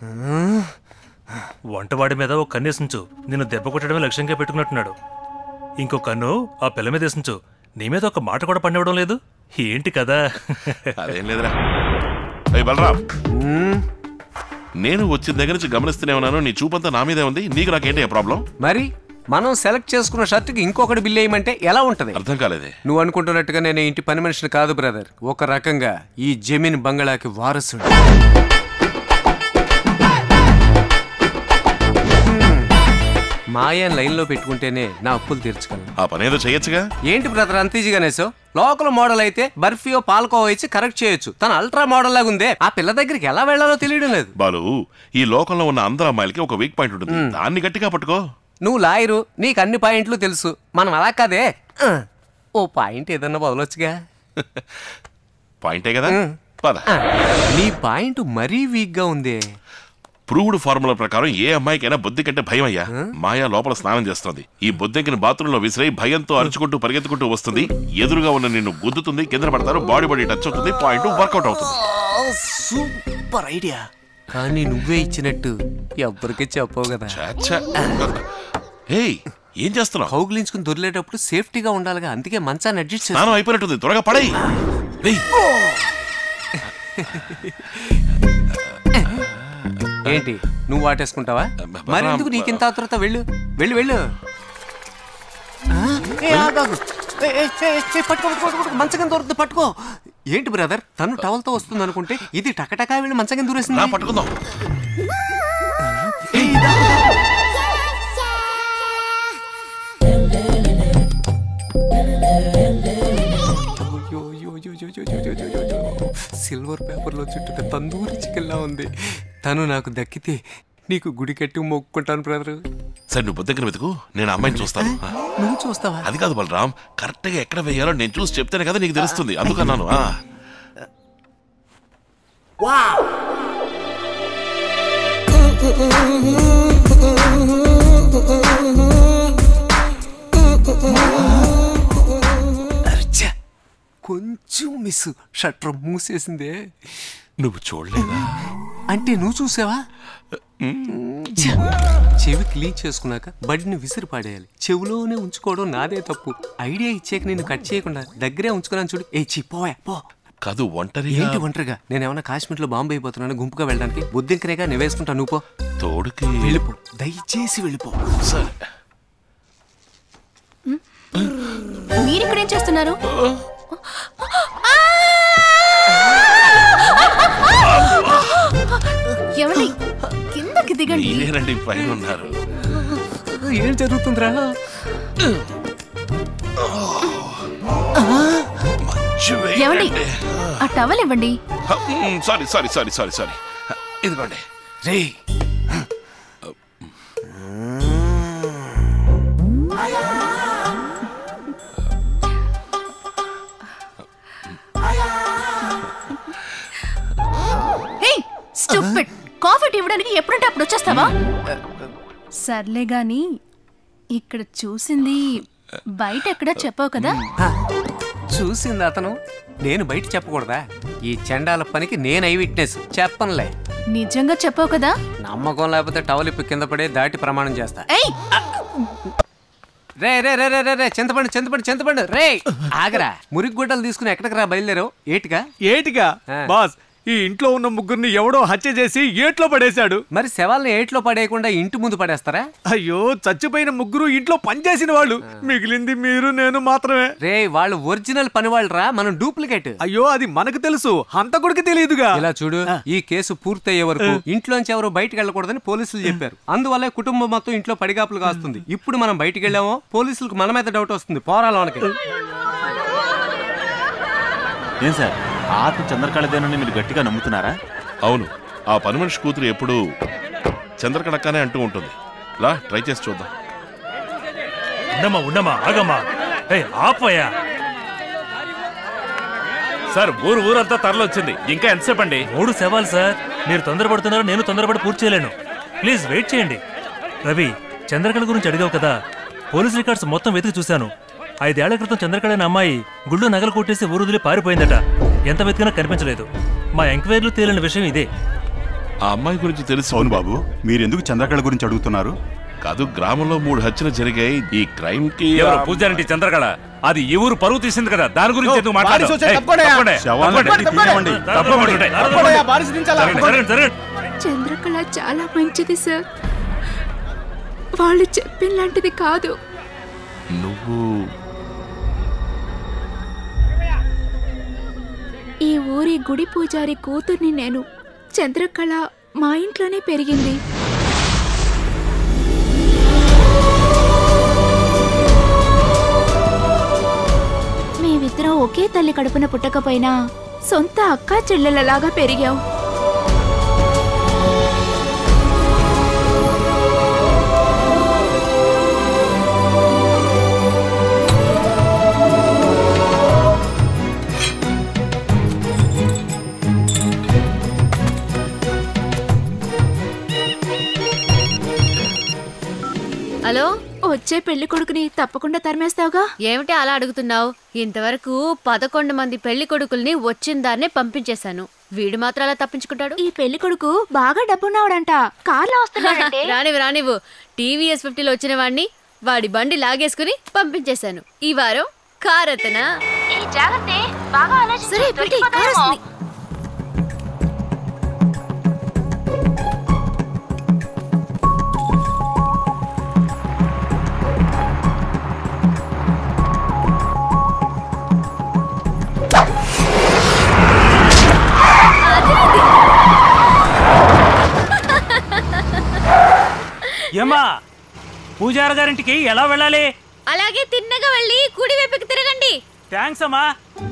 వంటవాడి మీద ఒక కన్ను వేసించు నిన్ను దెబ్బ కొట్టడమే లక్ష్యంగా పెట్టుకున్నట్టున్నాడు ఇంకో కన్ను ఆ పిల్ల మీద వేసించు నీ మీద ఒక మాట కూడా పండివ్వడం లేదు ఏంటి కదా అదేం లేదురా ఏయ్ బలరాం నేను వచ్చిన దగ్గర నుంచి గమనిస్తూనే ఉన్నాను నీ చూపంతా నా మీదే ఉంది నీకు నాకేంటి ప్రాబ్లం మరి మనం సెలెక్ట్ చేసుకున్న షర్ట్కి ఇంకొకటి బిల్ వేయమంటే ఎలా ఉంటది అర్థం కాలేదే నువ్వు అనుకుంటున్నట్టుగా నేను ఇంటి పని మనిషిని కాదు బ్రదర్ ఒక రకంగా ఈ జమీన్ బంగళాకి వారసుడు మాయాన్ లైన్లో పెట్టుకుంటేనే నా అప్పులు తీర్చగలను ఆ పని ఏదో చేయొచ్చుగా ఏంటి బ్రదర్ అంత ఈజీగానే సో లోకల్ మోడల్ అయితే బర్ఫీయో పాలకోవా ఇచ్చి కరెక్ట్ చేయొచ్చు తన అల్ట్రా మోడల్ లాగా ఉందే ఆ పిల్ల దగ్గరికి ఎలా వెళ్ళాలో తెలియడం లేదు బాలు ఈ లోకంలో ఉన్న అందరు అమ్మాయిలకి ఒక వీక్ పాయింట్ ఉంటుంది దాన్ని గట్టిగా పట్టుకో నువ్వు లాయరు నీకు అన్ని పాయింట్లు తెలుసు మనం అలా కాదే ఆ, ఓ పాయింట్ ఏదన్నా వదలొచ్చుగా పాయింటే కదా పద ఆ, నీ పాయింట్ మరీ వీక్ గా ఉందే ప్రూవ్డ్ ఫార్ములా ప్రకారం ఏ అమ్మాయికైనా బొద్ది కంటే భయం అయ్యా మాయా లోపల స్నానం చేస్తుంది ఈ బొద్దెంకిని బాత్రూంలో విసిరై భయంతో అరుచుకుంటూ పరిగెత్తుకుంటూ వస్తుంది ఎదురుగా ఉన్న నిన్ను గుద్దుతుంది కింద పడతారు బాడీ బాడీ టచ్ అవుతుంది పాయింట్ వర్కౌట్ అవుతుంది సూపర్ ఐడియా కానీ నువ్వే ఇచ్చినట్టు ఎవ్వరికి చెప్పవు కదా ఏయ్ ఏం చేస్తున్నావు కౌగిలించుకుని దొరిలేటప్పుడు సేఫ్టీగా ఉండాలిగా అందుకే మంచాన్ని అడ్జస్ట్ స్నానం అయిపోయినట్టుంది త్వరగా పడై ఏంటి నువ్వు వాటేసుకుంటావా మరి ఎందుకు నీకింత ఆతురత వెళ్ళు వెళ్ళు వెళ్ళు ఆ? ఏ, ఆగు, ఆగు. ఏ, ఏ, ఏ, ఏ, పట్టుకో పట్టుకో పట్టుకో మంచం కింద దొరుకుతుంది పట్టుకో ఏంటి బ్రదర్ తను టవల్తో వస్తుంది అనుకుంటే ఇది టకటకా వెళ్ళి మంచం కింద దూరేసింది పట్టుకుందాం సిల్వర్ పేపర్లో చుట్టూ తందూరి చికెన్లా ఉంది తను నాకు దక్కితే నీకు గుడి కట్టి మొక్కుకుంటాను బ్రదర్ సరే నువ్వు బొద్దెంకిని వెతుకు నేను ఆ అమ్మాయిని చూస్తాను నువ్వు చూస్తావా అది కాదు బలరాం కరెక్ట్ గా ఎక్కడ వేయాలో నేను చూసి చెప్తేనే కదా నీకు తెలుస్తుంది అందుకన్నాను ఆ. అర్చా కొంచెం మిస్ షట్టర్ మూసేసిందే నువ్వు చూడలేదా అంటే నువ్వు చూసావా ఛ! చెవి క్లీన్ చేసుకున్నాక బడిని విసిరి పాడేయాలి చెవిలోనే ఉంచుకోవడం నాదే తప్పు ఐడియా ఇచ్చాక నేను కట్ చేయకుండా దగ్గరే ఉంచుకున్నాను చూడు ఏ చి పోయా పో కాదు ఒంటరిగా ఏంటి ఒంటరిగా నేను ఏమైనా కాశ్మీర్లో బాంబే అయిపోతున్నాను గుంపుగా వెళ్ళడానికి బుద్ధింకనేగా నివేసుకుంటా నువ్వు పో తోడుకి వెళ్ళిపో దయచేసి వెళ్ళిపో సరే మీరు ఇక్కడ ఏం చేస్తున్నారు ఏమండి కిందకి దిగండి మీరేనండి పైన ఉన్నారు ఏం జరుగుతుందిరా ఏమండి ఆ టవల్ ఇవ్వండి sorry sorry sorry sorry sorry ఇదిగోండి రే హే స్టూపిడ్ కాఫీ ఇవ్వడానికి ఎప్పుడంటే అప్పుడు వచ్చేస్తావా సర్లే గాని ఇక్కడ చూసింది బయట ఎక్కడా చెప్పావు కదా చూసింది అతను నేను బయట చెప్పకూడదా ఈ చండాల పనికి నేను ఐ విట్నెస్ చెప్పనులే నిజంగా చెప్పావు కదా నమ్మకం లేకపోతే టవల్ ఇప్పి కింద పడే దాటి ప్రమాణం చేస్తా ఏయ్ రే రే రే రే రే రే చింతపండు చింతపండు చింతపండు రే ఆగరా మురికి గుడ్డలు తీసుకుని ఎక్కడికి రా బయలుదేరావు ఏటిగా ఏటిగా బాస్ ఈ ఇంట్లో ఉన్న ముగ్గురిని ఎవడో హత్య చేసి ఏట్లో పడేశాడు మరి శవాల్ని ఏట్లో పడేయకుండా ఇంటి ముందు పడేస్తారా అయ్యో చచ్చిపోయిన ముగ్గురు ఇంట్లో పనిచేసిన వాళ్ళు మిగిలింది మీరు నేను మాత్రమే రే వాళ్ళు ఒరిజినల్ పని వాళ్ళు రా మనం డూప్లికేట్ అయ్యో అది మనకు తెలుసు హంతకుడికి తెలియదుగా ఇలా చూడు ఈ కేసు పూర్తయ్యే వరకు ఇంట్లోంచి ఎవరు బయటికి వెళ్ళకూడదని పోలీసులు చెప్పారు అందువల్ల కుటుంబం మొత్తం ఇంట్లో పడిగాపులు కాస్తుంది ఇప్పుడు మనం బయటికి వెళ్ళామో పోలీసులకు మన మీద డౌట్ వస్తుంది పోరాలోనికి ఏం సార్ ఆత్మ చంద్రకళదేనని మీరు గట్టిగా నమ్ముతున్నారా అవును ఆ పని మనిషి కూతురు ఎప్పుడు చంద్రకడక్కనే అంటూ ఉంటుంది లా ట్రై చేసి చూద్దాం ఉండమ్మా ఉండమ్మా ఆగమ్మా ఏయ్ ఆపయ్యా సార్ ఊరు ఊరంతా తరలొచ్చింది ఇంకా ఎంతసేపు అండి మూడు శవాలు సార్ మీరు తొందరపడుతున్నారు నేను తొందరపడి పూర్తి చేయలేను ప్లీజ్ వెయిట్ చేయండి రవి చంద్రకళ గురించి అడిగావు కదా పోలీస్ రికార్డ్స్ మొత్తం వెతికి చూశాను ఐదేళ్ల క్రితం చంద్రకళ అనే అమ్మాయి గుళ్ళు నగలు కొట్టేసి ఊరు వదిలి పారిపోయిందట ఎంత వెతికినా కనిపించలేదు మా ఎంక్వైరీలు తేలిన విషయం ఇదే ఆ అమ్మాయి గురించి తెలుసు అవును బాబు మీరెందుకు చంద్రకళ గురించి అడుగుతున్నారు కాదు గ్రామంలో మూడు హత్యలు జరిగాయి ఈ క్రైమ్ కి ఎవరు పూజారంటి చంద్రకళ అది ఈ ఊరు పరువు తీసింది కదా దాని గురించి ఎందుకు బారిస్ మాట్లాడదాం? వచ్చాయి, ఏయ్, తప్పకోండయ్యా. తప్పకోండి. శవాలను తప్పకోండి. పెట్టి తీయమండి. తప్పకోండి. తప్పకోండయ్యా, బారిస్ దించాలా? జరగండి, జరగండి, జరగండి. చంద్రకళ చాలా మంచిది సార్ వాళ్ళు చెప్పిన లాంటిది కాదు నువ్వు ఈ ఊరి గుడి పూజారి కూతుర్ని నేను చంద్రకళ మా ఇంట్లోనే పెరిగింది మేమిద్దరం ఒకే తల్లి కడుపున పుట్టకపోయినా సొంత అక్కా చెల్లెలలాగా పెరిగాం హలో వచ్చే పెళ్లి కొడుకుని తప్పకుండా తరిమేస్తావుగా ఏమిటి అలా అడుగుతున్నావు ఇంతవరకు పదకొండు మంది పెళ్లి కొడుకుల్ని వచ్చిన దాన్నే పంపించేశాను వీడు మాత్రం అలా తప్పించుకుంటాడు ఈ పెళ్లి కొడుకు బాగా డబ్బున్నావాడంట కార్లో వస్తున్నాడంటే రానివ్వు రానివ్వు టీవీఎస్ ఫిఫ్టీలో వచ్చిన వాడిని వాడి బండి లాగేసుకుని పంపించేశాను ఈ వారం కార్ అతనా సరే పెట్టి కార్ వస్తుంది. ఏమా పూజారి గారింటికి ఎలా వెళ్ళాలి అలాగే తిన్నగా వెళ్ళి కుడి వైపుకి తిరగండి థ్యాంక్స్ అమ్మా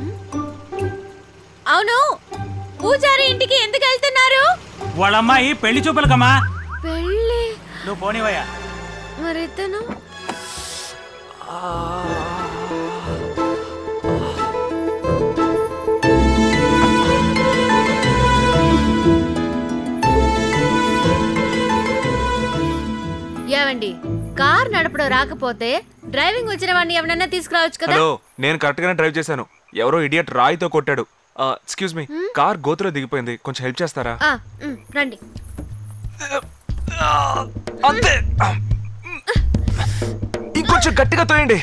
అవును పూజారి ఇంటికి ఎందుకు వెళ్తున్నారు వాళ్ళ అమ్మాయి పెళ్లి చూపులకమ్మా పెళ్ళి నువ్వు పోనివయ్యా మరి ఇతను ఏమండి కార్ నడపడం రాకపోతే డ్రైవింగ్ వచ్చిన వాడిని ఎవరన్నా తీసుకురావచ్చు కదా హలో నేను కరెక్ట్ గానే డ్రైవ్ చేశాను ఎవరో ఇడియట్ రాయితో కొట్టాడు ఎక్స్క్యూజ్ మీ కార్ గోతులో దిగిపోయింది కొంచెం హెల్ప్ చేస్తారా ఆ, ఉమ్, రండి అంతే ఇంకొంచెం గట్టిగా తోయండి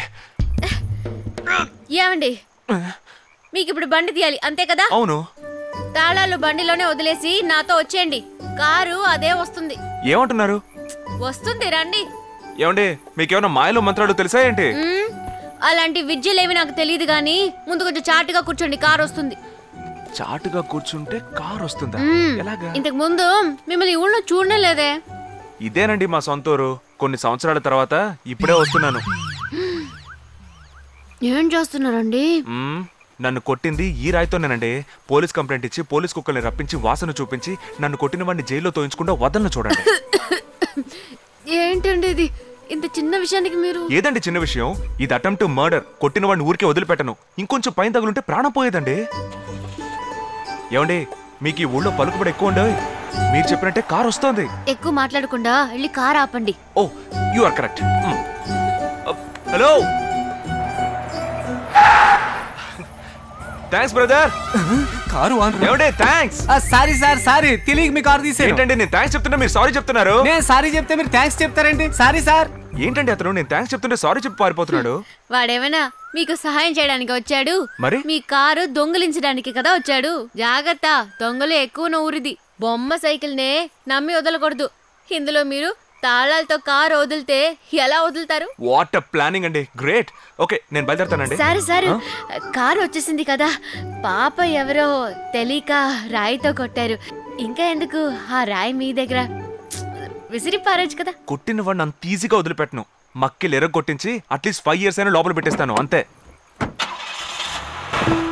ఏమండి మీకు ఇప్పుడు బండి తీయాలి అంతే కదా అవును తాళాలు బండిలోనే వదిలేసి నాతో వచ్చేయండి కారు అదే వస్తుంది ఏమంటున్నారు వస్తుంది రండి ఏమండి మీకేమైనా మాయలో మంత్రాలు తెలుసా ఏంటి మ్మ్. అలాంటి విద్యలేవి నాకు తెలియదు కానీ ముందు కొంచెం చాటుగా కూర్చోండి కారు వస్తుంది చాటుగా కూర్చుంటే కార్ వస్తుందా మ్మ్. ఎలాగా ఇంతకు ముందు మిమ్మల్ని ఈ ఊళ్ళో చూడనే లేదే ఇదేనండి మా సొంత ఊరు కొన్ని సంవత్సరాల తర్వాత ఇప్పుడే వస్తున్నాను ఏం చేస్తున్నారండి మ్మ్. నన్ను కొట్టింది ఈ రాయితోనేనండి పోలీస్ కంప్లైంట్ ఇచ్చి పోలీస్ కుక్కల్ని రప్పించి వాసన చూపించి నన్ను కొట్టిన వాడిని జైల్లో తోయించకుండా వదలను చూడండి ఏంటండి ఇది ఇంత చిన్న విషయానికి మీరు ఏదండి చిన్న విషయం ఇది అటెంప్ట్ మర్డర్ కొట్టిన వాడిని ఊరికే వదిలిపెట్టను ఇంకొంచెం పైన తగులుంటే ప్రాణం పోయేదండి ఏమండి మీకు ఈ ఊళ్ళో పలుకుబడి ఎక్కువ ఉండే మీరు చెప్పినట్టే కార్ వస్తోంది ఎక్కువ మాట్లాడకుండా వెళ్ళి కార్ ఆపండి oh you are correct hello thanks brother car ఏమండి థ్యాంక్స్ సారీ సార్ సారీ తెలియక మీ కారు తీసాను ఏంటండి నేను థ్యాంక్స్ చెప్తున్నా మీరు సారీ చెప్తున్నారు నేను సారీ చెప్తే మీరు థ్యాంక్స్ చెప్తారండి సారీ సార్ ఏంటండి అతను నేను థ్యాంక్స్ చెప్తుంటే సారీ చెప్పి పారిపోతున్నాడు వాడేమైనా మీకు సహాయం చేయడానికి వచ్చాడు మరి? మీ కారు దొంగిలించడానికి కదా వచ్చాడు జాగ్రత్త దొంగలు ఎక్కువ ఊరిది బొమ్మ సైకిల్నే నమ్మి వదలకూడదు ఇందులో మీరు తాళాలతో కారు వదిలితే ఎలా వదులుతారు వాట్ ప్లానింగ్ అండి గ్రేట్ ఓకే నేను బయలుదేరుతానండి సరే సరే ఆ? కారు వచ్చేసింది కదా పాప ఎవరో తెలియక రాయితో కొట్టారు ఇంకా ఎందుకు ఆ రాయి మీ దగ్గర విసిరి పారేచ్చు కదా కొట్టిన వాడిని అంత ఈజీగా వదిలిపెట్టను మక్కిలు ఎరగొట్టించి అట్లీస్ట్ ఫైవ్ ఇయర్స్ అయినా లోపల పెట్టేస్తాను అంతే